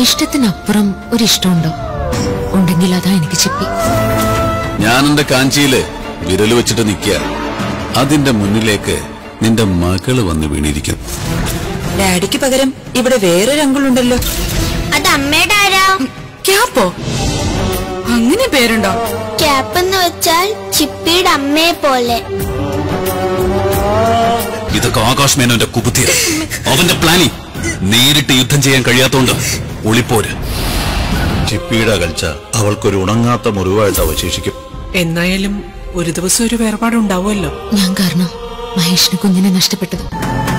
ഇഷ്ടത്തിനപ്പുറം ഒരു ഇഷ്ടമുണ്ടോ ഉണ്ടെങ്കിൽ അതാ എനിക്ക് ചിപ്പി ഞാൻ എന്റെ കാഞ്ചിയില് വിരൽ വെച്ചിട്ട് നിൽക്കുക അതിന്റെ മുന്നിലേക്ക് നിന്റെ മകള് വന്ന് വീണിരിക്കും ഡാഡിക്ക് പകരം ഇവിടെ വേറൊരു അങ്കിൾ ഉണ്ടല്ലോ അത് അമ്മയുടെ ആരാ ക്യാപ്പോ അങ്ങനെ പേരുണ്ടോ ക്യാപ്പ് എന്ന് വെച്ചാൽ ചിപ്പിയുടെ അമ്മയെ പോലെ ഇതൊക്കെ ആകാശ് മേനോന്റെ കുബുദ്ധിയ അവന്റെ പ്ലാനിങ് നേരിട്ട് യുദ്ധം ചെയ്യാൻ കഴിയാത്തോണ്ട് ഒളിപ്പോര് ചിപ്പിയുടെ അകൽച്ച അവൾക്കൊരു ഉണങ്ങാത്ത മുറിവായിട്ട് അവശേഷിക്കും എന്നായാലും ഒരു ദിവസം ഒരു വേർപാടുണ്ടാവുമല്ലോ ഞാൻ കാരണം മഹേഷിന് കുഞ്ഞിനെ നഷ്ടപ്പെട്ടത്